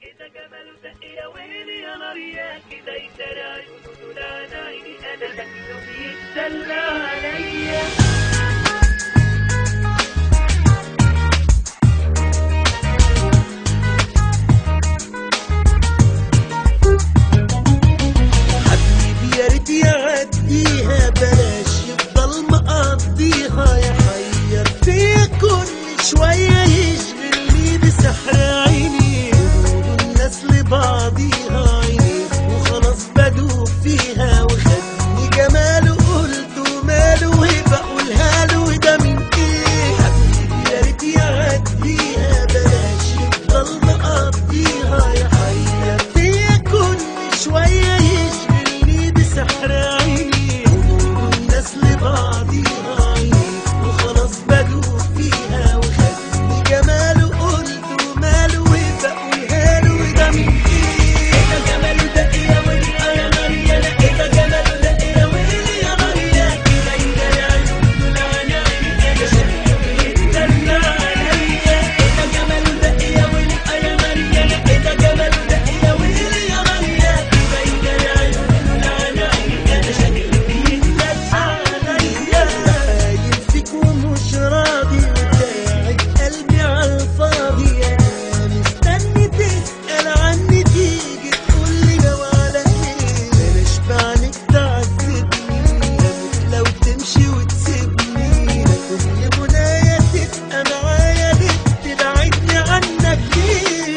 كده جماله دق يا ويلي يا نار يا كده يداري عيونه دول على عيني انا شكله بيتدلع عليا حبيبي يا ريت يعديها بلاش يفضل مقضيها يحير فيا كل شوية يشغلني بسحر عيني قلوب الناس لبعضيها عيني وخلاص بدوب فيها وخدني جماله قلت وماله وبقولها له وده من ايه حبيبي يا ريت يعديها بلاش يفضل مقضيها يحير فيا كل شوية يشغلني بسحر عيني قلوب الناس لبعضيها عيني وخلاص بدوب فيها وخدني جماله قلت وماله وبقولها له وده من ايه ده جماله ده ايه يا ويلي آه يا نار يا لا ايه ده جماله ده ايه يا ويلي يا نار يا كده يداري عيونه دول على عيني انا شكله بيتدلع عليا ايه ده جماله ده ايه يا ويلي آه يا نار يا لا ايه ده جماله ده ايه يا ويلي يا نار يا كده يداري عيونه دول على عيني انا شكله بيتدلع عليا خايف فيك ومش راضي وتاعب قلبي على الفاضي انا مستني تسأل عني تيجي تقول لي لو على ايه بلاش بعدك تعذبني اموت لو تمشي وتسيبني انا كل منايا تبقى معايا ليه تبعدني عنك ليه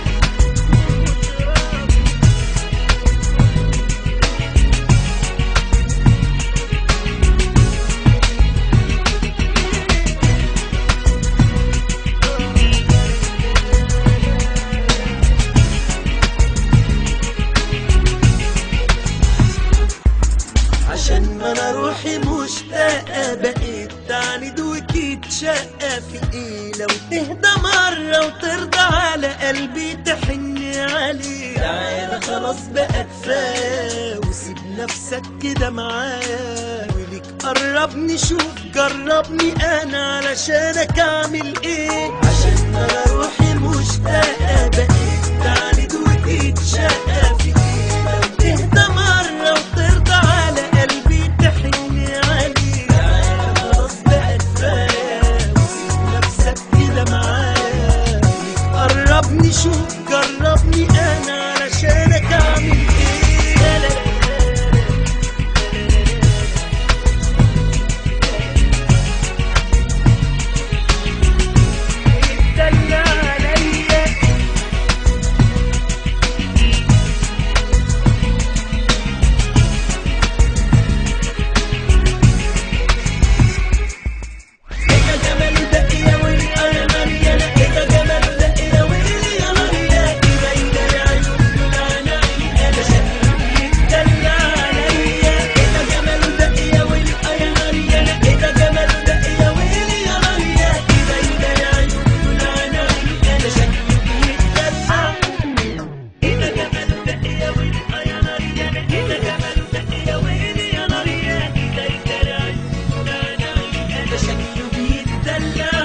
عشان ما انا روحي مشتاقة بقيت تعند وتتشقى في ايه لو تهدى مرة وترضى على قلبي تحن عليه تعالى خلاص بقى كفاية وسيب نفسك كده معايا وليك قربني شوف جربني انا علشانك اعمل ايه عشان ما انا روحي مشتاقة بقيت تعند وتتشقى في ايه لو تهدى مرة وترضى على قلبي تحن عليه تعالى خلاص بقى كفاية وسيب نفسك كده معايا ليك قربني شوف جربني انا علشانك اعمل ايه لا لا لا لا لا. بيتدلع عليا إيه جماله ده إيه يا ويلي آه يا نار يا لا إيه جماله ده إيه يا ويلي يا نار يا كده يداري عيونه دول على عيني أنا شكله بيتدلع عليا إيه جماله ده إيه يا ويلي آه يا نار يا لا إيه جماله ده إيه يا ويلي يا نار يا كده يداري عيونه دول على عيني أنا شكله بيتدلع إيه ده جماله ده إيه يا ويلي آه يا نار يا لا إيه ده جماله ده إيه يا ويلي يا نار يا كده يداري عيونه دول على عيني أنا شكله بيتدلع